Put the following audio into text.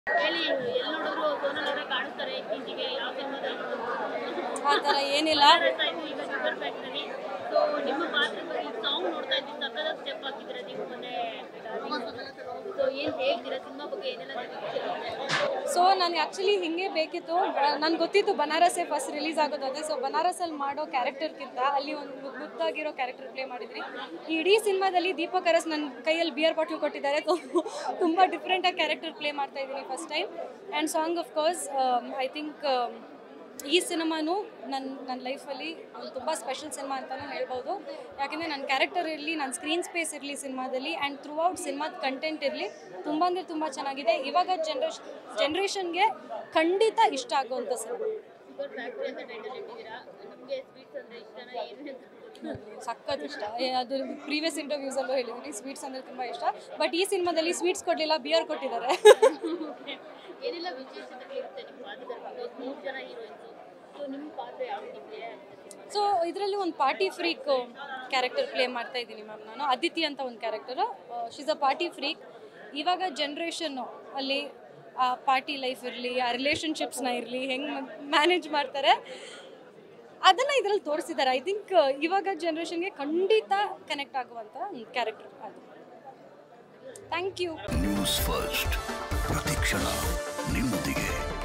ಹೇಳಿ ಎಲ್ಲಿ ನೋಡಿದ್ರು ಸೋನಲ್ ಅವರೇ ಕಾಣಿಸ್ತಾರೆ ಇತ್ತೀಚೆಗೆ ಯಾವ ಸಿನಿಮಾದಲ್ಲಿ ಆ ಥರ ಏನಿಲ್ಲ ಈಗ ಶುಗರ್ ಫ್ಯಾಕ್ಟರಿ ಸೊ ನಿಮ್ಮ ಪಾತ್ರ ಈ ಸಾಂಗ್ ನೋಡ್ತಾ ಇದ್ದೀವಿ ಸಕ್ಕದ ಸ್ಟೆಪ್ ಹಾಕಿದ್ರೆ ನೀವು ಮೊನ್ನೆ ಸೊ ಏನ್ ಹೇಳ್ತೀರಾ ಸಿನಿಮಾ ಬಗ್ಗೆ ಏನೆಲ್ಲ ನಿರೀಕ್ಷೆ ಇದೆ? ಸೊ ನನಗೆ ಆ್ಯಕ್ಚುಲಿ ಹಿಂಗೆ ಬೇಕಿತ್ತು ನನಗೆ ಗೊತ್ತಿತ್ತು ಬನಾರಸ್ಸೇ ಫಸ್ಟ್ ರಿಲೀಸ್ ಆಗೋದು ಅದೇ ಸೊ ಬನಾರಸಲ್ಲಿ ಮಾಡೋ ಕ್ಯಾರೆಕ್ಟರ್ಗಿಂತ ಅಲ್ಲಿ ಒಂದು ಮುದ್- ಮುದ್ದಾಗಿರೋ ಕ್ಯಾರೆಕ್ಟರ್ ಪ್ಲೇ ಮಾಡಿದ್ರಿ ಈ ಇಡೀ ಸಿನಿಮಾದಲ್ಲಿ ದೀಪಕ್ ಅರಸ್ ನನ್ನ ಕೈಯಲ್ಲಿ ಬಿಯರ್ ಬಾಟ್ಲ್ ಕೊಟ್ಟಿದ್ದಾರೆ ತುಂಬ ಡಿಫ್ರೆಂಟಾಗಿ ಕ್ಯಾರೆಕ್ಟರ್ ಪ್ಲೇ ಮಾಡ್ತಾ ಇದ್ದೀನಿ first time and song of course I think ಈ ಸಿನಿಮಾನು ನನ್ನ ನನ್ನ ಲೈಫಲ್ಲಿ ಒಂದು ತುಂಬ ಸ್ಪೆಷಲ್ ಸಿನಿಮಾ ಅಂತಲೂ ಹೇಳ್ಬೋದು ಯಾಕೆಂದರೆ ನನ್ನ ಕ್ಯಾರೆಕ್ಟರ್ ಇರಲಿ ನನ್ನ ಸ್ಕ್ರೀನ್ ಸ್ಪೇಸ್ ಇರಲಿ ಸಿನಿಮಾದಲ್ಲಿ ಆ್ಯಂಡ್ ಥ್ರೂ ಔಟ್ ಸಿನಿಮಾದ ಕಂಟೆಂಟ್ ಇರಲಿ ತುಂಬ ಅಂದರೆ ತುಂಬ ಚೆನ್ನಾಗಿದೆ ಇವಾಗ ಜನ್ರೇಷನ್ ಜನ್ರೇಷನ್ಗೆ ಖಂಡಿತ ಇಷ್ಟ ಆಗುವಂಥ ಸಿನಿಮಾ ಶುಗರ್ ಫ್ಯಾಕ್ಟರಿ ಅಂತ ಟೈಟಲ್ ಇಟ್ಟಿದ್ದೀರಾ ನಮಗೆ ಸ್ವೀಟ್ಸ್ ಅಂದ್ರೆ ಇಷ್ಟನ ಏನು ಅಂತ ಗೊತ್ತಿಲ್ಲ. ಸಖತ್ ಇಷ್ಟ ಏ, ಅದು ಪ್ರೀವಿಯಸ್ ಇಂಟರ್ವ್ಯೂಸಲ್ಲೂ ಹೇಳಿದ್ದೀನಿ ಸ್ವೀಟ್ಸ್ ಅಂದರೆ ತುಂಬ ಇಷ್ಟ ಬಟ್ ಈ ಸಿನಿಮಾದಲ್ಲಿ ಸ್ವೀಟ್ಸ್ ಕೊಡಲಿಲ್ಲ ಬಿಯರ್ ಕೊಟ್ಟಿದ್ದಾರೆ ಏನೆಲ್ಲ ವಿಶೇಷತೆಗಳಿರುತ್ತೆ ನಿಮ್ಮ ಪಾತ್ರದಲ್ಲಿ ಬಿಕಾಸ್ ಮೂರು ಜನ ಹೀರೋಯಿನ್ಸು ಸೊ ನಿಮ್ಮ ಪಾತ್ರ ಯಾವ ರೀತಿ ಇದೆ ಸೊ ಇದರಲ್ಲಿ ಒಂದು ಪಾರ್ಟಿ ಫ್ರೀಕ್ ಕ್ಯಾರೆಕ್ಟರ್ ಪ್ಲೇ ಮಾಡ್ತಾ ಇದ್ದೀನಿ ಮ್ಯಾಮ್ ನಾನು ಅದಿತಿ ಅಂತ ಒಂದು character she's a party freak ಇವಾಗ ಜನ್ರೇಷನ್ನು ಅಲ್ಲಿ ಆ ಪಾರ್ಟಿ ಲೈಫ್ ಇರಲಿ ಆ ರಿಲೇಷನ್ಶಿಪ್ಸ್ನ ಇರಲಿ ಹೆಂಗೆ ಮ್ಯಾನೇಜ್ ಮಾಡ್ತಾರೆ ಅದನ್ನು ಇದರಲ್ಲಿ ತೋರಿಸಿದ್ದಾರೆ ಐ ಥಿಂಕ್ ಇವಾಗ ಜನ್ರೇಷನ್ಗೆ ಖಂಡಿತ ಕನೆಕ್ಟ್ ಆಗುವಂಥ ಒಂದು ಕ್ಯಾರೆಕ್ಟರ್ ಅದು ಥ್ಯಾಂಕ್ ಯು ನ್ಯೂಸ್ ಫಸ್ಟ್ ಪ್ರತಿಕ್ಷಣ ನಿಮ್ಮೊಂದಿಗೆ